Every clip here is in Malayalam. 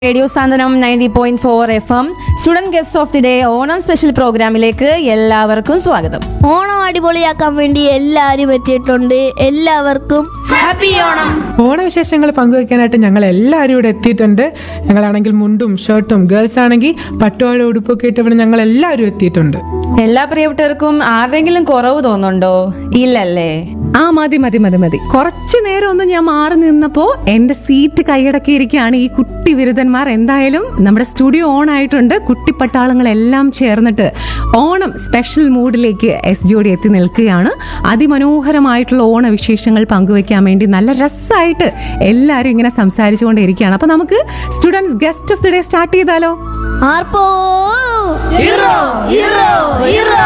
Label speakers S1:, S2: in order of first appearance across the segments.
S1: radio Santhwanam ninety point four F M student guest of the day Onam special പ്രോഗ്രാമിലേക്ക് എല്ലാവർക്കും സ്വാഗതം
S2: ഓണം അടിപൊളിയാക്കാൻ വേണ്ടി എല്ലാവരും എത്തിയിട്ടുണ്ട് എല്ലാവർക്കും ഹാപ്പി ഓണം
S3: ഓണവിശേഷങ്ങൾ പങ്കുവയ്ക്കാനായിട്ട് ഞങ്ങൾ എല്ലാവരും ഇവിടെ എത്തിയിട്ടുണ്ട് ഞങ്ങളാണെങ്കിൽ മുണ്ടും ഷർട്ടും ഗേൾസ് ആണെങ്കിൽ പട്ടുവാഴ ഉടുപ്പൊക്കെ ഇട്ട് ഇവിടെ ഞങ്ങൾ എല്ലാവരും എത്തിയിട്ടുണ്ട്
S1: എല്ലാ പ്രിയപ്പെട്ടവർക്കും ആരുടെങ്കിലും കുറവ് തോന്നുന്നുണ്ടോ ഇല്ലല്ലേ
S4: ആ മതി മതി മതി മതി കുറച്ചു നേരം ഒന്ന് ഞാൻ മാറി നിന്നപ്പോ എന്റെ സീറ്റ് കൈയടക്കിയിരിക്കുകയാണ് ഈ കുട്ടി ബിരുദന്മാർ എന്തായാലും നമ്മുടെ സ്റ്റുഡിയോ ഓൺ ആയിട്ടുണ്ട് കുട്ടിപ്പട്ടാളങ്ങളെല്ലാം ചേർന്നിട്ട് ഓണം സ്പെഷ്യൽ മൂഡിലേക്ക് എസ് ജി എത്തി നിൽക്കുകയാണ് അതിമനോഹരമായിട്ടുള്ള ഓണവിശേഷങ്ങൾ പങ്കുവെക്കാൻ വേണ്ടി നല്ല രസമായിട്ട് എല്ലാവരും ഇങ്ങനെ സംസാരിച്ചുകൊണ്ടിരിക്കുകയാണ് അപ്പൊ നമുക്ക് students guest of the day start ചെയ്താലോ
S2: ആർപ്പോ ഹീറോ ഹീറോ ഹീറോ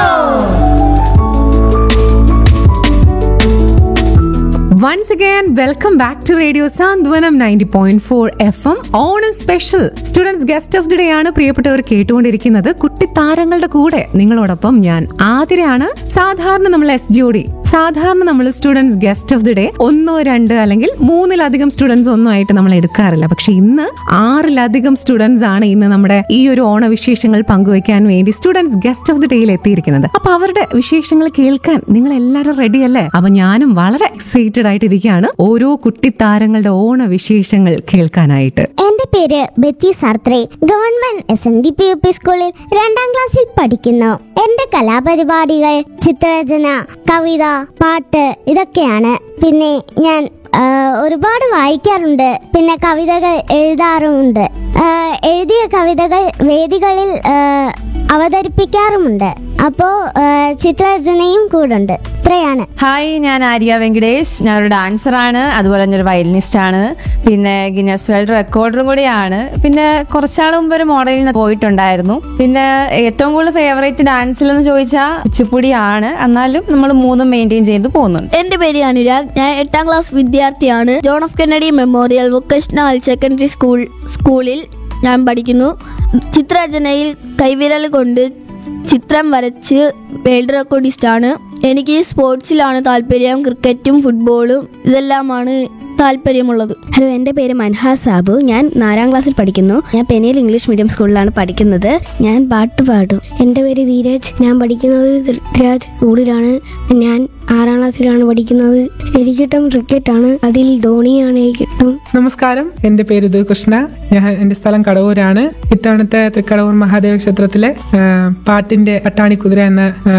S4: once again welcome back to radio Santhwanam ninety point four F M Onam special students guest of the day ആണ് പ്രിയപ്പെട്ടവർ കേട്ടുകൊണ്ടിരിക്കുന്നത് കുട്ടി താരങ്ങളുടെ കൂടെ നിങ്ങളോടൊപ്പം ഞാൻ ആതിരയാണ് സാധാരണ നമ്മൾ എസ് ജി ഡി സാധാരണ നമ്മൾ students guest of the day ഒന്നോ രണ്ട് അല്ലെങ്കിൽ മൂന്നിലധികം സ്റ്റുഡൻസ് ഒന്നും ആയിട്ട് നമ്മൾ എടുക്കാറില്ല പക്ഷെ ഇന്ന് ആറിലധികം സ്റ്റുഡൻസ് ആണ് ഇന്ന് നമ്മുടെ ഈ ഒരു ഓണവിശേഷങ്ങൾ പങ്കുവെക്കാൻ വേണ്ടി സ്റ്റുഡൻസ് ഗസ്റ്റ് ഓഫ് ദി ഡേയിൽ എത്തിയിരിക്കുന്നത് അപ്പൊ അവരുടെ വിശേഷങ്ങൾ കേൾക്കാൻ നിങ്ങൾ എല്ലാവരും റെഡി അല്ലേ അപ്പൊ ഞാനും വളരെ എക്സൈറ്റഡ് ആയിട്ടിരിക്കുകയാണ് ഓരോ കുട്ടി താരങ്ങളുടെ ഓണവിശേഷങ്ങൾ കേൾക്കാനായിട്ട്
S5: എന്റെ പേര് ബെറ്റി സാർത്രെ government S N D P U P സ്കൂളിൽ രണ്ടാം ക്ലാസ്സിൽ പഠിക്കുന്നു എന്റെ കലാപരിപാടികൾ ചിത്രരചന കവിത പാട്ട് ഇതൊക്കെയാണ് പിന്നെ ഞാൻ ആ, ഒരുപാട് വായിക്കാറുണ്ട് പിന്നെ കവിതകൾ എഴുതാറുമുണ്ട് ആ, എഴുതിയ കവിതകൾ വേദികളിൽ ആ, അവതരിപ്പിക്കാറുമുണ്ട് അപ്പോൾ ചിത്രരചനയും കൂടുണ്ട് ഇത്രയാണ്
S1: ഹായ് ഞാൻ ആര്യ വെങ്കടേഷ് ഞാനൊരു ഡാൻസറാണ് അതുപോലെ തന്നെ ഒരു വയലിനിസ്റ്റ് ആണ് പിന്നെ ഗിന്നസ് വേൾഡ് റെക്കോർഡറും കൂടിയാണ് പിന്നെ കുറച്ചാൾ മുമ്പ് ഒരു മോഡലിൽ പോയിട്ടുണ്ടായിരുന്നു പിന്നെ ഏറ്റവും കൂടുതൽ ഫേവറേറ്റ് ഡാൻസിൽ എന്ന് ചോദിച്ചാൽ കുച്ചിപ്പുടിയാണ് എന്നാലും നമ്മൾ മൂന്നും മെയിൻറ്റെയിൻ ചെയ്ത് പോകുന്നുണ്ട്
S2: എന്റെ പേര് അനുരാഗ് ഞാൻ എട്ടാം ക്ലാസ് വിദ്യാർത്ഥിയാണ് John of Kennedy memorial vocational secondary school സ്കൂളിൽ ഞാൻ പഠിക്കുന്നു ചിത്രരചനയിൽ കൈവിരൽ കൊണ്ട് ചിത്രം വരച്ച് വേൾഡ് റെക്കോർഡിസ്റ്റാണ് എനിക്ക് സ്പോർട്സിലാണ് താല്പര്യം ക്രിക്കറ്റും ഫുട്ബോളും ഇതെല്ലാമാണ് താല്പര്യമുള്ളത്
S6: ഹലോ എൻ്റെ പേര് മൻഹാ സാബു ഞാൻ നാലാം ക്ലാസ്സിൽ പഠിക്കുന്നു ഞാൻ പെനിയൽ ഇംഗ്ലീഷ് മീഡിയം സ്കൂളിലാണ് പഠിക്കുന്നത് ഞാൻ പാട്ട് പാടും എൻ്റെ പേര് ധീരജ് ഞാൻ പഠിക്കുന്നത് ധൃരാജ് സ്കൂളിലാണ് ഞാൻ ആറാം ക്ലാസ്സിലാണ് പഠിക്കുന്നത് എനിക്കിഷ്ടം ക്രിക്കറ്റാണ് അതിൽ ധോണിയാണ് എനിക്കിഷ്ടം
S3: നമസ്കാരം എൻ്റെ പേര് ഇത് കൃഷ്ണ ഞാൻ എൻ്റെ സ്ഥലം കടവൂരാണ് ഇത്തവണത്തെ തൃക്കടവൂർ മഹാദേവ ക്ഷേത്രത്തിലെ ആ, പാട്ടിന്റെ അട്ടാണിക്കുതിര എന്ന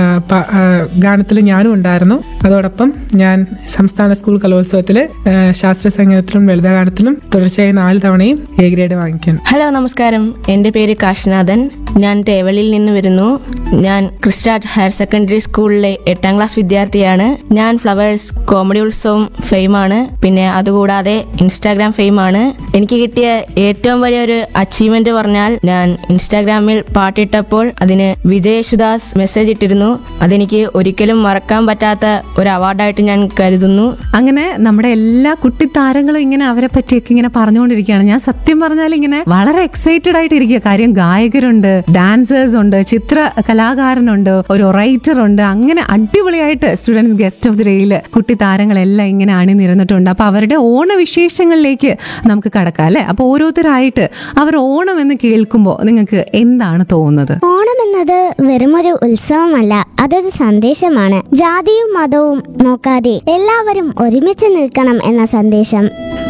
S3: ഗാനത്തിൽ ഞാനും ഉണ്ടായിരുന്നു അതോടൊപ്പം ഞാൻ സംസ്ഥാന സ്കൂൾ കലോത്സവത്തിൽ ശാസ്ത്രീയ സംഗീതത്തിലും ലളിതഗാനത്തിലും തുടർച്ചയായി നാല് തവണയും എ ഗ്രേഡ് വാങ്ങിക്കുന്നു
S7: ഹലോ നമസ്കാരം എൻ്റെ പേര് കാശിനാഥൻ ഞാൻ തേവളിയിൽ നിന്ന് വരുന്നു ഞാൻ ക്രിസ്റ്റാറ്റ് ഹയർ സെക്കൻഡറി സ്കൂളിലെ എട്ടാം ക്ലാസ് വിദ്യാർത്ഥിയാണ് ഞാൻ ഫ്ലവേഴ്സ് കോമഡി ഉത്സവം ഫെയിമാണ് പിന്നെ അതുകൂടാതെ ഇൻസ്റ്റാഗ്രാം ഫെയിമാണ് എനിക്ക് കിട്ടിയ ഏറ്റവും വലിയൊരു അച്ചീവ്മെന്റ് പറഞ്ഞാൽ ഞാൻ ഇൻസ്റ്റാഗ്രാമിൽ പാട്ടിട്ടപ്പോൾ അതിന് വിജയ് യേശുദാസ് മെസ്സേജ് ഇട്ടിരുന്നു അതെനിക്ക് ഒരിക്കലും മറക്കാൻ പറ്റാത്ത ഒരു അവാർഡായിട്ട് ഞാൻ കരുതുന്നു
S4: അങ്ങനെ നമ്മുടെ എല്ലാ കുട്ടി താരങ്ങളും ഇങ്ങനെ അവരെ പറ്റിയൊക്കെ ഇങ്ങനെ പറഞ്ഞുകൊണ്ടിരിക്കുകയാണ് ഞാൻ സത്യം പറഞ്ഞാൽ ഇങ്ങനെ വളരെ എക്സൈറ്റഡ് ആയിട്ട് ഇരിക്കുക കാര്യം ഗായകരുണ്ട് ഡാൻസേഴ്സ് ഉണ്ട് ചിത്ര കലാകാരനുണ്ട് ഒരു റൈറ്റർ ഉണ്ട് അങ്ങനെ അടിപൊളിയായിട്ട് സ്റ്റുഡൻസ് ഗസ്റ്റ് ഓഫ് ദി ഡേയില് കുട്ടി താരങ്ങളെല്ലാം ഇങ്ങനെ അണിനിരന്നിട്ടുണ്ട് അപ്പൊ അവരുടെ ഓണവിശേഷങ്ങളിലേക്ക് നമുക്ക് കടക്കാം അല്ലെ അപ്പൊ ഓരോരുത്തരായിട്ട് അവർ ഓണം എന്ന് കേൾക്കുമ്പോൾ നിങ്ങൾക്ക് എന്താണ് തോന്നുന്നത്
S5: ഓണം എന്നത് വെറുമൊരു ഉത്സവമല്ല അതൊരു സന്ദേശമാണ് ജാതിയും മതവും നോക്കാതെ എല്ലാവരും ഒരുമിച്ച് നിൽക്കണം എന്ന സന്ദേശം